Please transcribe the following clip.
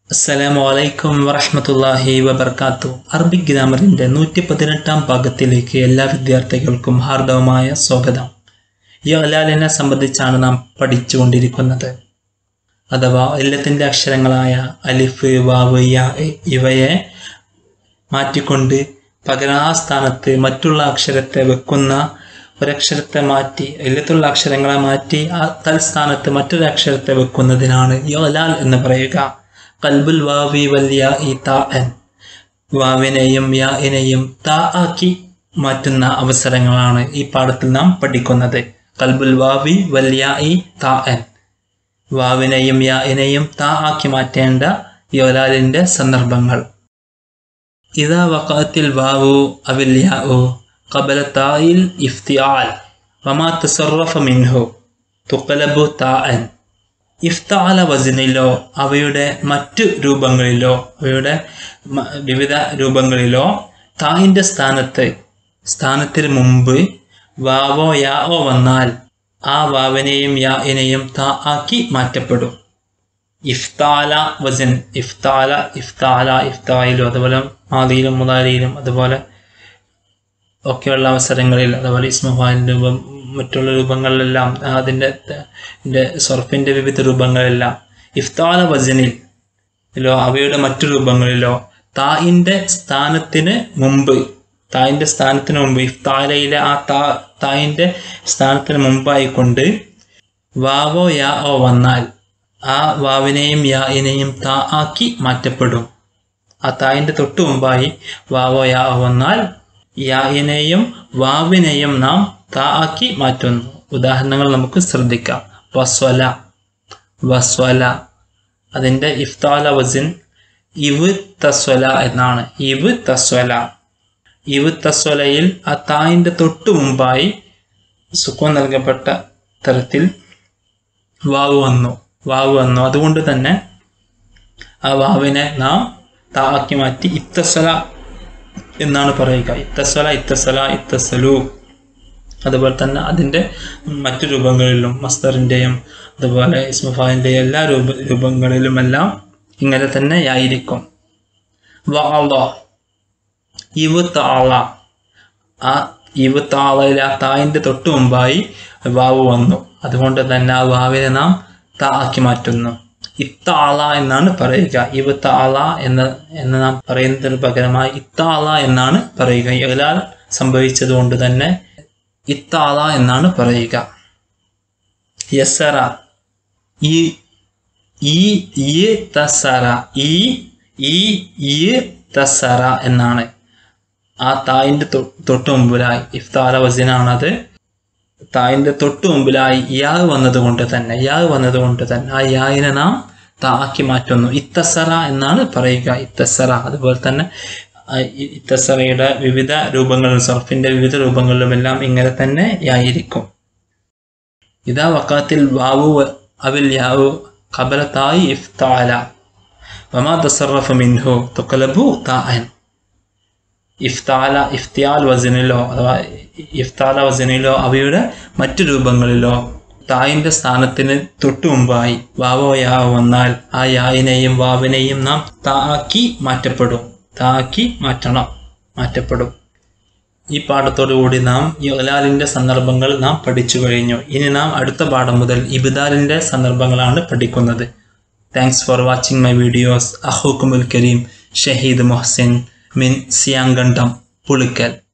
അസ്സലാമു അലൈക്കും വറഹ്മത്തുള്ളാഹി വബർക്കാത്തു അറബിക് ഗ്രാമറിന്റെ നൂറ്റി പതിനെട്ടാം ഭാഗത്തിലേക്ക് എല്ലാ വിദ്യാർത്ഥികൾക്കും ഹാർദവമായ സ്വാഗതം ഈ അലാലിനെ സംബന്ധിച്ചാണ് നാം പഠിച്ചുകൊണ്ടിരിക്കുന്നത് അഥവാ എല്ലാത്തിൻ്റെ അക്ഷരങ്ങളായ അലിഫ് വാവ് യ ഇവയെ മാറ്റിക്കൊണ്ട് പകരാ സ്ഥാനത്ത് മറ്റുള്ള അക്ഷരത്തെ വെക്കുന്ന ഒരക്ഷരത്തെ മാറ്റി എല്ലാത്തുള്ള അക്ഷരങ്ങളെ മാറ്റി ആ തൽസ്ഥാനത്ത് മറ്റൊരു അക്ഷരത്തെ വെക്കുന്നതിനാണ് യോലാൽ എന്ന് പറയുക കൽബുൽ വാവി വല്യ ഈ താ എൻ വാവിനെയും യാഇനെയും താ ആക്കി മാറ്റുന്ന അവസരങ്ങളാണ് ഈ പാഠത്തിൽ നാം പഠിക്കുന്നത് കൽബുൽ വാവി വല്യ ഈ താ എൻ വാവിനെയും യാഇനെയും താ ആക്കി മാറ്റേണ്ട യോലാലിന്റെ സന്ദർഭങ്ങൾ ഇതാ വഖഅത്തിൽ വാവു അവിൽ യാഉ قبل تاء الافتعال وما تصرف منه تقلب تاء ഇഫ്താല വസനിലോ അവയുടെ മറ്റു രൂപങ്ങളിലോ അവയുടെ മ- വിവിധ രൂപങ്ങളിലോ തായിൻ്റെ സ്ഥാനത്ത് സ്ഥാനത്തിന് മുമ്പ് വാവോ യാവോ വന്നാൽ ആ വാവിനെയും യാഇനെയും താ ആക്കി മാറ്റപ്പെടും ഇഫ്താല വസൻ ഇഫ്താല ഇഫ്താല ഇഫ്തായിലും അതുപോലെ മാതിയിലും മുതാലിയിലും അതുപോലെ ഒക്കെയുള്ള അവസരങ്ങളിൽ അതുപോലെ ഇസ്മുഹാൻ രൂപം മറ്റുള്ള രൂപങ്ങളിലെല്ലാം അതിൻ്റെ ഇതിൻ്റെ സർഫിൻ്റെ വിവിധ രൂപങ്ങളിലെല്ലാം ഇഫ്താല വസനിൽ ലോ അവയുടെ മറ്റു രൂപങ്ങളിലോ തായിൻ്റെ സ്ഥാനത്തിന് മുമ്പ് തായിൻ്റെ സ്ഥാനത്തിന് മുമ്പ് ഇഫ്താലയിലെ ആ താ തായിൻ്റെ സ്ഥാനത്തിന് മുമ്പായിക്കൊണ്ട് വാവോ യാ ഓ വന്നാൽ ആ വാവിനെയും യാഇനെയും താ ആക്കി മാറ്റപ്പെടും ആ തായിൻ്റെ തൊട്ടു മുമ്പായി വാവോ യാ ഓ വന്നാൽ യാഇനെയും വാവിനെയും നാം താ ആക്കി മാറ്റുന്നു ഉദാഹരണങ്ങൾ നമുക്ക് ശ്രദ്ധിക്കാം വസ്വല വസ്വല അതിൻ്റെ ഇഫ്താല വസിൻ ഇവ് തസ്വല എന്നാണ് ഇവ് തസ്വല ഇവ് തസ്വലയിൽ ആ തായിൻ്റെ തൊട്ടു മുമ്പായി സുഖം നൽകപ്പെട്ട തരത്തിൽ വാവ് വന്നു വാവ് വന്നു അതുകൊണ്ട് തന്നെ ആ വാവിനെ നാം താ ആക്കി മാറ്റി ഇത്തസ്വല എന്നാണ് പറയുക ഇത്തസ്വല ഇത്തസ്വല ഇത്തസ്വലു അതുപോലെ തന്നെ അതിൻ്റെ മറ്റു രൂപങ്ങളിലും മസ്തറിൻ്റെയും അതുപോലെ ഇസ്മുഫാലിൻ്റെയും എല്ലാ രൂപ രൂപങ്ങളിലുമെല്ലാം ഇങ്ങനെ തന്നെ ആയിരിക്കും വാള ഇവ് താള ആ ഇവ് താളയിൽ ആ തായിൻ്റെ തൊട്ടു മുമ്പായി വാവ് വന്നു അതുകൊണ്ട് തന്നെ ആ വാവിനെ നാം താ ആക്കി മാറ്റുന്നു ഇത്താള എന്നാണ് പറയുക ഇവ് താള എന്ന് എന്ന് നാം പറയുന്നതിന് പകരമായി ഇത്താള എന്നാണ് പറയുക ഇലാൽ സംഭവിച്ചത് കൊണ്ട് തന്നെ ഇത്താള എന്നാണ് പറയുക യസറ ഈ ഈ ഈ തസറ ഈ ഈ ഈ തസറ എന്നാണ് ആ തായിൻ്റെ തൊ- തൊട്ട് മുമ്പിലായി ഇഫ്താല വസിനാണത് തായിൻ്റെ തൊട്ട് മുമ്പിലായി യാ വന്നത് കൊണ്ട് തന്നെ യാ വന്നത് കൊണ്ട് തന്നെ ആ യായിനെ നാം താ ആക്കി മാറ്റുന്നു ഇത്തസറ എന്നാണ് പറയുക ഇത്തസറ അതുപോലെ തന്നെ ആ ഇ- ഇത്തസറയുടെ വിവിധ രൂപങ്ങളിലും സർഫിന്റെ വിവിധ രൂപങ്ങളിലുമെല്ലാം ഇങ്ങനെ തന്നെ ആയിരിക്കും ഇതാ വക്കാത്തിൽ വാവു അവിൽ യാവു ഖബല തായി ഇഫ്താല വമാ തസറഫ മിൻഹു തുക്കലബു താഅൻ ഇഫ്താല ഇഫ്തിയാൽ വസനിലോ അഥവാ ഇഫ്താല വസനിലോ അവയുടെ മറ്റു രൂപങ്ങളിലോ തായിന്റെ സ്ഥാനത്തിന് തൊട്ടു മുമ്പായി വാവോ യാ വന്നാൽ ആ യായിനെയും വാവിനെയും നാം താക്കി മാറ്റപ്പെടും താക്കി മാറ്റണം മാറ്റപ്പെടും ഈ പാഠത്തോടു കൂടി നാം യലാലിന്റെ സന്ദർഭങ്ങൾ നാം പഠിച്ചു കഴിഞ്ഞു ഇനി നാം അടുത്ത പാഠം മുതൽ ഇബിദാലിന്റെ സന്ദർഭങ്ങളാണ് പഠിക്കുന്നത് thanks for watching my videos അഹൂക്കുമുൽ കരീം ഷഹീദ് മൊഹസിൻ മിൻ സിയാങ്കണ്ടം പുളിക്കൽ